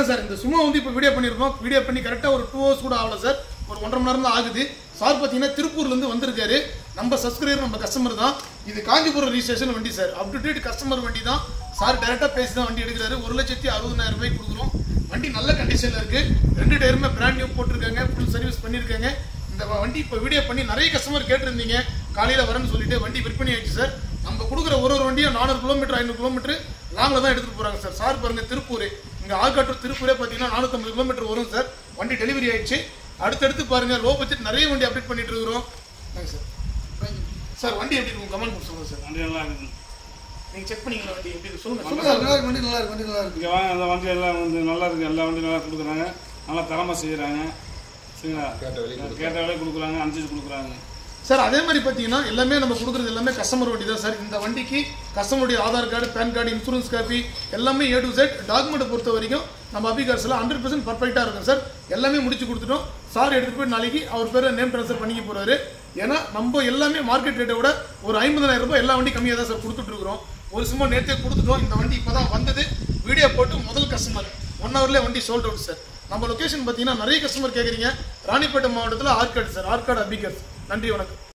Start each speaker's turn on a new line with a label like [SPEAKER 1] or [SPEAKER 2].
[SPEAKER 1] Sir இந்த சும்மா வந்து இப்போ வீடியோ பண்ணியிருக்கோம் வீடியோ பண்ணி கரெக்டாக ஒரு டூ ஹவர்ஸ் கூட ஆகல சார் ஒரு ஒன்றரை மணி நேரம் தான் ஆகுது சார் பார்த்தீங்கன்னா திருப்பூர்லேருந்து வந்திருக்காரு நம்ம சப்ஸ்கிரைபர் நம்ம கஸ்டமர் தான் இது காஞ்சிபுரம் ரிஜிஸ்ட்ரேஷன் வண்டி sir up to date customer வண்டி தான் சார் டேரெக்டாக பேசி தான் வண்டி எடுக்கிறாரு ஒரு லட்சத்தி அறுபதாயிரம் ரூபாய் கொடுக்குறோம் வண்டி நல்ல கண்டிஷனில் இருக்கு ரெண்டு டயருமே பிராண்ட் நியூ போட்டிருக்காங்க ஃபுல் சர்வீஸ் பண்ணியிருக்காங்க இந்த வண்டி இப்போ வீடியோ பண்ணி நிறைய கஸ்டமர் கேட்டிருந்தீங்க காலையில் வரேன்னு சொல்லிட்டு வண்டி விற்பனை ஆயிடுச்சு சார் நம்ம கொடுக்குற ஒரு ஒரு வண்டியும் நானூறு கிலோமீட்டர் ஐநூறு கிலோமீட்டர் லாங்கில் தான் எடுத்துகிட்டு போகிறாங்க சார் சார் பாருங்க திருப்பூர் இங்கே ஆல்காட்டூர் திருப்பூரே பார்த்தீங்கன்னா நானூற்றம்பது கிலோமீட்டர் வரும் சார் வண்டி டெலிவரி ஆயிடுச்சு அடுத்தடுத்து பாருங்க லோ பட்ஜெட் நிறைய வண்டி அப்டேட் பண்ணிட்டு இருக்கிறோம் வாங்க சார் சார் வண்டி எப்படி இருக்கும் கமெண்ட் பண்ணி சொல்லுங்க சார்
[SPEAKER 2] வண்டி நல்லா இருக்குது
[SPEAKER 1] நீங்கள் செக் பண்ணீங்களா வண்டி எப்படி இருக்கு? சொல்லுங்க
[SPEAKER 3] நல்லா
[SPEAKER 1] சொல்லுங்க
[SPEAKER 3] இருக்கு, நல்லா இருக்கு, வண்டி நல்லா இருக்கு, வண்டி நல்லா இருக்கு.
[SPEAKER 2] இங்கே வாங்க அந்த வண்டி எல்லாம் வந்து நல்லா இருக்குது எல்லா வண்டியும் நல்லா கொடுக்குறாங்க நல்லா தரமாக செய்கிறாங்க சரிங்களா கேட்ட விலை கொடுக்குறாங்க அனுசரிச்சு கொடுக்குறாங்க
[SPEAKER 1] சார் அதே மாதிரி பார்த்தீங்கன்னா எல்லாமே நம்ம கொடுக்குறது எல்லாமே கஸ்டமர் வண்டி தான் சார் இந்த வண்டிக்கு கஸ்டமருடைய Aadhaar card pan card insurance copy எல்லாமே ஏ டு செட் டாக்குமெண்ட் பொறுத்த வரைக்கும் நம்ம அபி கார்ஸில் ஹண்ட்ரட் பர்சன்ட் பர்ஃபெக்டாக இருக்கும் சார் எல்லாமே முடிச்சு கொடுத்துட்டோம் சார் எடுத்துகிட்டு போய் நாளைக்கு அவர் பேரை நேம் ட்ரான்ஸ்ஃபர் பண்ணிக்க போகிறாரு ஏன்னா நம்ம எல்லாமே மார்க்கெட் ரேட்டை விட ஒரு ஐம்பதாயிரம் ரூபாய் எல்லா வண்டி கம்மியாக தான் சார் கொடுத்துட்டு இருக்கிறோம் ஒரு சும்மா நேற்றே கொடுத்துட்டோம் இந்த வண்டி இப்போ தான் வந்தது வீடியோ போட்டு முதல் கஸ்டமர் ஒன் ஹவர்லேயே வண்டி சோல்ட் அவுட் சார் நம்ம லொகேஷன் பார்த்தீங்கன்னா நிறைய கஸ்டமர் கேட்குறீங்க ராணிப்பேட்டை மாவட்டத்தில் ஆர்காடு சார் ஆர்காடு அபிகர்ஸ் நன்றி வணக்கம்